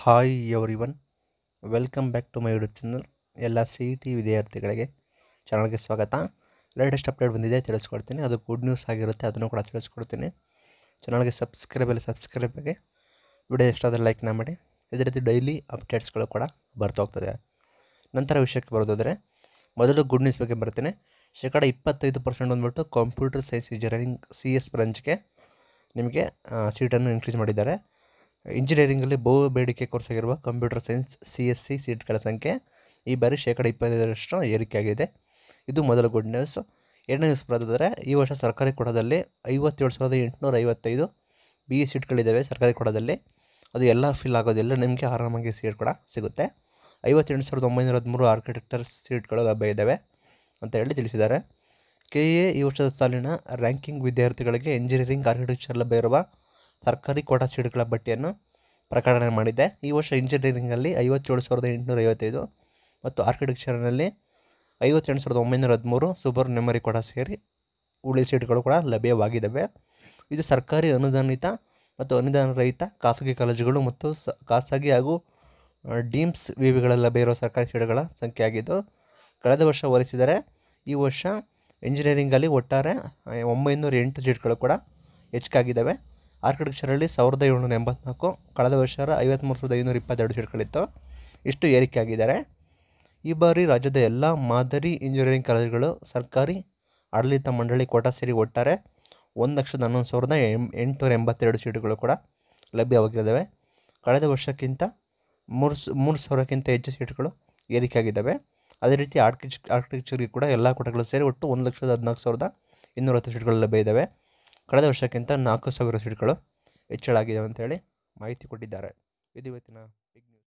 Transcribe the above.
hi everyone welcome back to my YouTube channel ಎಲ್ಲ C E T ವಿದ್ಯಾರ್ಥಿಗಳಿಗೆ ಚಾನಲ್ಗೆ ಸ್ವಾಗತ ಲೇಟೆಸ್ಟ್ ಅಪ್ಡೇಟ್ ಬಂದಿದೆ ತಿಳಿಸ್ಕೊಡ್ತೀನಿ ಅದು ಗುಡ್ ನ್ಯೂಸ್ ಆಗಿರುತ್ತೆ ಅದನ್ನು ಕೂಡ ತಿಳಿಸ್ಕೊಡ್ತೀನಿ ಚಾನಲ್ಗೆ ಸಬ್ಸ್ಕ್ರೈಬಲ್ಲಿ ಸಬ್ಸ್ಕ್ರೈಬ್ ಆಗಿ ವಿಡಿಯೋ ಇಷ್ಟ ಆದರೆ ಲೈಕ್ನ ಮಾಡಿ ಇದೇ ರೀತಿ ಡೈಲಿ ಅಪ್ಡೇಟ್ಸ್ಗಳು ಕೂಡ ಬರ್ತಾ ಹೋಗ್ತದೆ ನಂತರ ವಿಷಯಕ್ಕೆ ಬರೋದಾದರೆ ಮೊದಲು ಗುಡ್ ನ್ಯೂಸ್ ಬಗ್ಗೆ ಬರ್ತೀನಿ ಶೇಕಡ ಇಪ್ಪತ್ತೈದು ಪರ್ಸೆಂಟ್ ಬಂದ್ಬಿಟ್ಟು computer science engineering C S ಬ್ರಾಂಚ್ಗೆ ನಿಮಗೆ ಸೀಟನ್ನು ಇನ್ಕ್ರೀಸ್ ಮಾಡಿದ್ದಾರೆ ಇಂಜಿನಿಯರಿಂಗಲ್ಲಿ ಬಹು ಬೇಡಿಕೆ ಕೋರ್ಸ್ ಆಗಿರುವ computer science C S C ಸೀಟ್ಗಳ ಸಂಖ್ಯೆ ಈ ಬಾರಿ ಶೇಕಡ ಇಪ್ಪತ್ತೈದರಷ್ಟು ಏರಿಕೆಯಾಗಿದೆ ಇದು ಮೊದಲ ಗುಡ್ ನ್ಯೂಸ್ ಎರಡನೇ ನ್ಯೂಸ್ ಬರೋದಾದರೆ ಈ ವರ್ಷ ಸರ್ಕಾರಿ ಕೊಡದಲ್ಲಿ ಐವತ್ತೇಳು ಸಾವಿರದ ಎಂಟುನೂರ ಐವತ್ತೈದು ಬಿ ಇ ಸೀಟ್ಗಳಿದ್ದಾವೆ ಸರ್ಕಾರಿ ಕೊಡದಲ್ಲಿ ಅದು ಎಲ್ಲ ಫಿಲ್ ಆಗೋದಿಲ್ಲ ನಿಮಗೆ ಆರಾಮಾಗಿ ಸೀಟ್ ಕೂಡ ಸಿಗುತ್ತೆ ಐವತ್ತೆಂಟು ಸಾವಿರದ ಒಂಬೈನೂರ ಹದಿಮೂರು ಆರ್ಕಿಟೆಕ್ಟರ್ ಸೀಟ್ಗಳು ಲಭ್ಯ ಇದ್ದಾವೆ ಅಂತ ಹೇಳಿ ತಿಳಿಸಿದ್ದಾರೆ ಕೆ ಎ ಈ ವರ್ಷದ ಸಾಲಿನ ರ್ಯಾಂಕಿಂಗ್ ವಿದ್ಯಾರ್ಥಿಗಳಿಗೆ ಇಂಜಿನಿಯರಿಂಗ್ ಆರ್ಕಿಟೆಕ್ಚರ್ ಲಭ್ಯ ಇರುವ ಸರ್ಕಾರಿ ಕೋಟಾ ಸೀಟ್ಗಳ ಪಟ್ಟಿಯನ್ನು ಪ್ರಕಟಣೆ ಮಾಡಿದೆ ಈ ವರ್ಷ ಇಂಜಿನಿಯರಿಂಗಲ್ಲಿ ಐವತ್ತೇಳು ಸಾವಿರದ ಎಂಟುನೂರ ಐವತ್ತೈದು ಮತ್ತು ಆರ್ಕಿಟೆಕ್ಚರ್ನಲ್ಲಿ ಐವತ್ತೆಂಟು ಸಾವಿರದ ಒಂಬೈನೂರ ಹದಿಮೂರು ಸೂಪರ್ ಮೆಮರಿ ಕೋಟಾ ಸೇರಿ ಉಳಿ ಸೀಟ್ಗಳು ಕೂಡ ಲಭ್ಯವಾಗಿದ್ದಾವೆ ಇದು ಸರ್ಕಾರಿ ಅನುದಾನಿತ ಮತ್ತು ಅನುದಾನ ರಹಿತ ಖಾಸಗಿ ಕಾಲೇಜುಗಳು ಮತ್ತು ಸ ಖಾಸಗಿ ಹಾಗೂ ಆ, ಡೀಮ್ಸ್ ವಿವಿಗಳಲ್ಲಿ ಲಭ್ಯ ಇರುವ ಸರ್ಕಾರಿ ಸೀಟುಗಳ ಸಂಖ್ಯೆ ಆಗಿದ್ದು ಕಳೆದ ವರ್ಷ ಹೋಲಿಸಿದರೆ ಈ ವರ್ಷ ಇಂಜಿನಿಯರಿಂಗಲ್ಲಿ ಒಟ್ಟಾರೆ ಆ, ಒಂಬೈನೂರ ಎಂಟು ಸೀಟ್ಗಳು ಕೂಡ ಹೆಚ್ಚಾಗಿದ್ದಾವೆ ಆರ್ಕಿಟೆಕ್ಚರಲ್ಲಿ ಸಾವಿರದ ಏಳ್ನೂರ ಎಂಬತ್ನಾಲ್ಕು ಕಳೆದ ವರ್ಷ ಐವತ್ತ್ಮೂರು ಸಾವಿರದ ಐನೂರ ಇಪ್ಪತ್ತೆರಡು ಸೀಟ್ಗಳಿತ್ತು ಇಷ್ಟು ಏರಿಕೆ ಆಗಿದ್ದಾರೆ ಈ ಬಾರಿ ರಾಜ್ಯದ ಎಲ್ಲ ಮಾದರಿ ಇಂಜಿನಿಯರಿಂಗ್ ಕಾಲೇಜುಗಳು ಸರ್ಕಾರಿ ಆಡಳಿತ ಮಂಡಳಿ ಕೋಟಾ ಸೇರಿ ಒಟ್ಟಾರೆ ಒಂದು ಲಕ್ಷದ ಹನ್ನೊಂದು ಸಾವಿರದ ಎಂ ಎಂಟುನೂರ ಎಂಬತ್ತೆರಡು ಸೀಟುಗಳು ಕೂಡ ಲಭ್ಯವಾಗಿದ್ದಾವೆ ಕಳೆದ ವರ್ಷಕ್ಕಿಂತ ಮೂರು ಸ ಮೂರು ಸಾವಿರಕ್ಕಿಂತ ಹೆಚ್ಚು ಸೀಟುಗಳು ಏರಿಕೆಯಾಗಿದ್ದಾವೆ ಅದೇ ರೀತಿ ಆರ್ಕಿಚ್ ಆರ್ಕಿಟೆಕ್ಚರ್ಗೆ ಕೂಡ ಎಲ್ಲ ಕೋಟೆಗಳು ಸೇರಿ ಒಟ್ಟು ಒಂದು ಲಕ್ಷದ ಹದಿನಾಲ್ಕು ಸಾವಿರದ ಇನ್ನೂರ ಹತ್ತು ಸೀಟ್ಗಳು ಲಭ್ಯ ಇದ್ದಾವೆ ಕಳೆದ ವರ್ಷಕ್ಕಿಂತ ನಾಲ್ಕು ಸಾವಿರ ಸೀಟ್ಗಳು ಹೆಚ್ಚಳ ಆಗಿದೆ ಅಂತೇಳಿ ಮಾಹಿತಿ ಕೊಟ್ಟಿದ್ದಾರೆ ಇದು ಇವತ್ತಿನ ಬಿಗ್ ನ್ಯೂಸ್